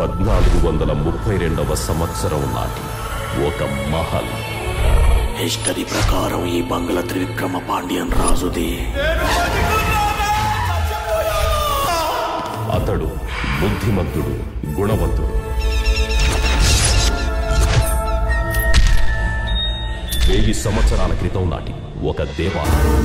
పద్నాలుగు వందల ముప్పై రెండవ సంవత్సరం నాటి ఒక మహల్ హిస్టరీ ప్రకారం ఈ బంగ్లా త్రివిక్రమ పాండ్యన్ రాజుది అతడు బుద్ధిమంతుడు గుణవంతుడు వెయ్యి సంవత్సరాల క్రితం నాటి ఒక దేవాలయం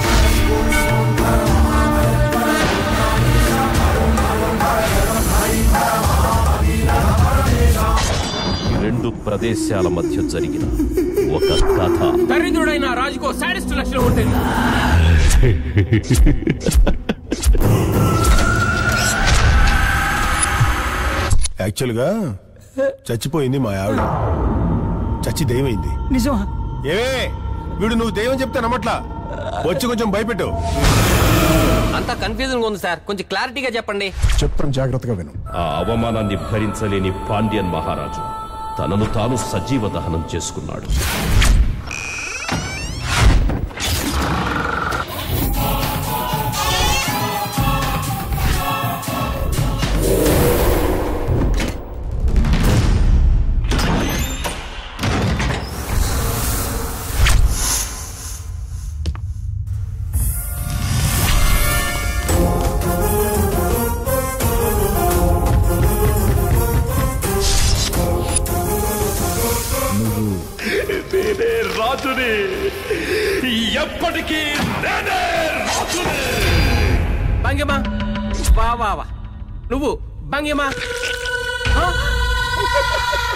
ఈ రెండు ప్రదేశాల మధ్య జరిగిన ఒక కథ దరిద్రుడైన రాజుకో సాడిస్ట్ లక్షణం ఉంటుంది యాక్చువల్గా చచ్చిపోయింది మా ఆవిడ చచ్చి దెయ్యమైంది నిజమా ఏమే వీడు నువ్వు దెయ్యం చెప్తే నమ్మట్లా వచ్చి కొంచెం భయపెట్టు అంతా కన్ఫ్యూజన్ ఉంది సార్ కొంచెం క్లారిటీగా చెప్పండి చెప్తాను జాగ్రత్తగా విను ఆ అవమానాన్ని భరించలేని పాండ్యన్ మహారాజు తనను తాను సజీవ దహనం చేసుకున్నాడు నేనే రాజుని ఎప్పటికీ నేనే రాజుని భంగిమా వా వా వా నువ్వు భంగిమా ఆ?